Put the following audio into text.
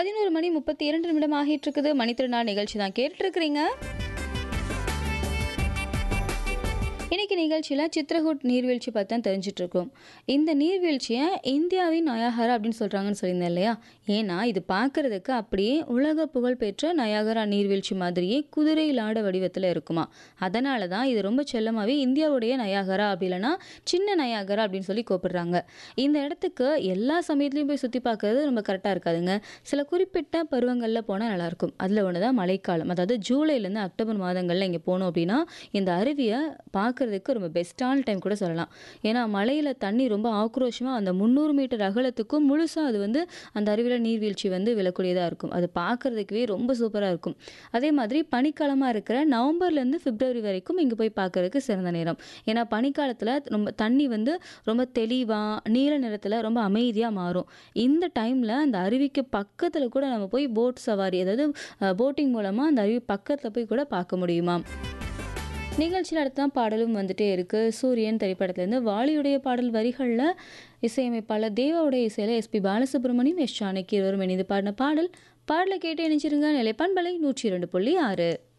பதினோரு மணி முப்பத்தி இரண்டு நிமிடம் ஆகிட்டு இருக்குது மணித்திருநாள் நிகழ்ச்சி தான் கேட்டுட்டு இருக்கிறீங்க இன்னைக்கு நிகழ்ச்சியில் சித்ரகூட் நீர்வீழ்ச்சி பற்றி தான் தெரிஞ்சிட்டு இருக்கோம் இந்த நீர்வீழ்ச்சியை இந்தியாவின் நயாகரா அப்படின்னு சொல்கிறாங்கன்னு சொல்லியிருந்தேன் இல்லையா ஏன்னா இது பார்க்கறதுக்கு அப்படியே உலக புகழ்பெற்ற நயாகரா நீர்வீழ்ச்சி மாதிரியே குதிரை லாட வடிவத்தில் இருக்குமா அதனால தான் இது ரொம்ப செல்லமாகவே இந்தியாவுடைய நயாகரா அப்படி இல்லைன்னா சின்ன நயாகரா அப்படின்னு சொல்லி கூப்பிடுறாங்க இந்த இடத்துக்கு எல்லா சமயத்துலையும் போய் சுற்றி பார்க்கறது ரொம்ப கரெக்டாக இருக்காதுங்க சில குறிப்பிட்ட பருவங்களில் போனால் நல்லாயிருக்கும் அதில் ஒன்று தான் மழைக்காலம் அதாவது ஜூலைலேருந்து அக்டோபர் மாதங்களில் இங்கே போனோம் அப்படின்னா இந்த அருவியை பார்க்குறதுக்கு ரொம்ப பெஸ்ட்டான டைம் கூட சொல்லலாம் ஏன்னா மலையில் தண்ணி ரொம்ப ஆக்ரோஷமாக அந்த முந்நூறு மீட்டர் அகலத்துக்கும் முழுசாக அது வந்து அந்த அருவியில் நீர்வீழ்ச்சி வந்து விழக்கூடியதாக இருக்கும் அது பார்க்குறதுக்கவே ரொம்ப சூப்பராக இருக்கும் அதே மாதிரி பனிக்காலமாக இருக்கிற நவம்பர்லேருந்து பிப்ரவரி வரைக்கும் இங்கே போய் பார்க்கறதுக்கு சிறந்த நேரம் ஏன்னா பனிக்காலத்தில் ரொம்ப தண்ணி வந்து ரொம்ப தெளிவாக நீல நிறத்தில் ரொம்ப அமைதியாக மாறும் இந்த டைமில் அந்த அருவிக்கு பக்கத்தில் கூட நம்ம போய் போட் சவாரி அதாவது போட்டிங் மூலமாக அந்த அருவி பக்கத்தில் போய் கூட பார்க்க முடியுமா நிகழ்ச்சியில் அடுத்த தான் பாடலும் வந்துட்டே இருக்குது சூரியன் திரைப்படத்துலேருந்து வாலியுடைய பாடல் வரிகளில் இசையமைப்பாளர் தேவாவுடைய இசையில் எஸ்பி பாலசுப்ரமணியம் எஸ் ஜானகி இருவரும் இணைந்து பாடின பாடல் பாடலை கேட்டு இணைச்சிருங்க நிலைப்பான்பலை நூற்றி இரண்டு புள்ளி ஆறு